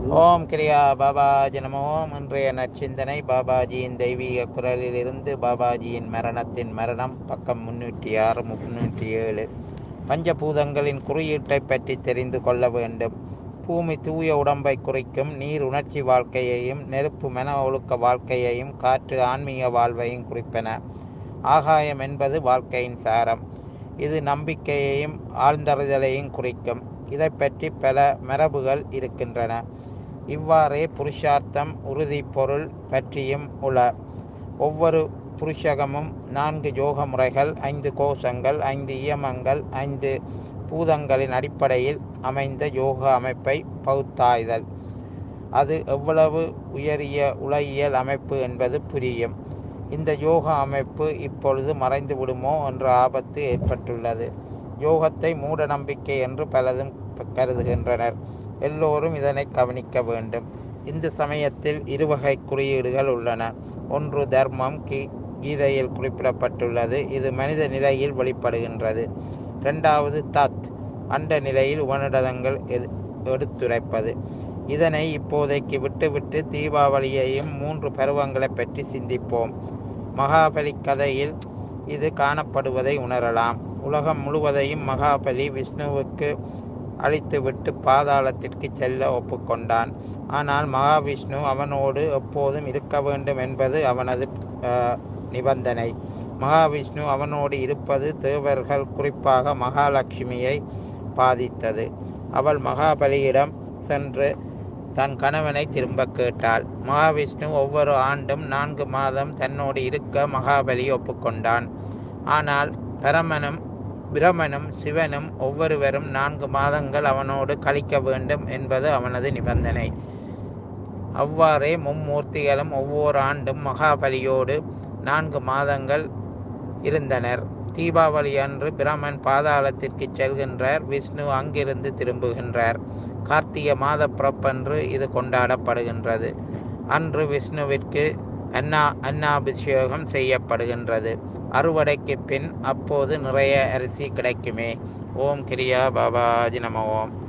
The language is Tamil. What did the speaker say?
ஓம் கிரியா பாபாஜி நமோ இன்றைய நற்சிந்தனை பாபாஜியின் தெய்வீக குரலிலிருந்து பாபாஜியின் மரணத்தின் மரணம் பக்கம் முன்னூற்றி ஆறு முன்னூற்றி ஏழு பஞ்சபூதங்களின் குறியீட்டை பற்றி தெரிந்து கொள்ள வேண்டும் பூமி தூய உடம்பை குறிக்கும் நீர் உணர்ச்சி வாழ்க்கையையும் நெருப்பு மன ஒழுக்க வாழ்க்கையையும் காற்று ஆன்மீக வாழ்வையும் குறிப்பன ஆகாயம் என்பது வாழ்க்கையின் சாரம் இது நம்பிக்கையையும் ஆழ்ந்தறிதலையும் குறிக்கும் இதை பற்றி பல மரபுகள் இருக்கின்றன இவ்வாறே புருஷார்த்தம் உறுதி பொருள் பற்றியும் உள ஒவ்வொரு புருஷகமும் நான்கு யோக முறைகள் ஐந்து கோஷங்கள் ஐந்து இயமங்கள் ஐந்து பூதங்களின் அடிப்படையில் அமைந்த யோக அமைப்பை பகுத்தாய்தல் அது எவ்வளவு உயரிய உலகியல் அமைப்பு என்பது புரியும் இந்த யோக அமைப்பு இப்பொழுது மறைந்து விடுமோ என்ற ஆபத்து ஏற்பட்டுள்ளது யோகத்தை மூட நம்பிக்கை என்று பலதும் கருதுகின்றனர் எல்லோரும் இதனை கவனிக்க வேண்டும் இந்த சமயத்தில் இருவகை குறியீடுகள் உள்ளன ஒன்று தர்மம் கீ கீதையில் குறிப்பிடப்பட்டுள்ளது இது மனித நிலையில் வெளிப்படுகின்றது இரண்டாவது தத் அண்ட நிலையில் உபநிடதங்கள் எடுத்துரைப்பது இதனை இப்போதைக்கு விட்டுவிட்டு தீபாவளியையும் மூன்று பருவங்களை பற்றி சிந்திப்போம் மகாபலி கதையில் இது காணப்படுவதை உணரலாம் உலகம் முழுவதையும் மகாபலி விஷ்ணுவுக்கு அழித்துவிட்டு பாதாளத்திற்கு செல்ல ஒப்புக்கொண்டான் ஆனால் மகாவிஷ்ணு அவனோடு எப்போதும் இருக்க வேண்டும் என்பது அவனது நிபந்தனை மகாவிஷ்ணு அவனோடு இருப்பது தேவர்கள் குறிப்பாக மகாலட்சுமியை பாதித்தது அவள் மகாபலியிடம் சென்று தன் கணவனை திரும்ப கேட்டாள் மகாவிஷ்ணு ஒவ்வொரு ஆண்டும் நான்கு மாதம் தன்னோடு இருக்க மகாபலி ஒப்புக்கொண்டான் ஆனால் பரமனும் பிரமனும் சிவனும் ஒவ்வொருவரும் நான்கு மாதங்கள் அவனோடு கழிக்க வேண்டும் என்பது அவனது நிபந்தனை அவ்வாறே மும்மூர்த்திகளும் ஒவ்வொரு ஆண்டும் மகாபலியோடு நான்கு மாதங்கள் இருந்தனர் தீபாவளி அன்று பிரமன் பாதாளத்திற்கு செல்கின்றார் விஷ்ணு அங்கிருந்து திரும்புகின்றார் கார்த்திகை மாத பிறப்பன்று இது கொண்டாடப்படுகின்றது அன்று விஷ்ணுவிற்கு அன்னா அன்னாபிஷேகம் செய்யப்படுகின்றது அறுவடைக்கு பின் அப்போது நிறைய அரிசி கிடைக்குமே ஓம் கிரியா பாபாஜி நம ஓம்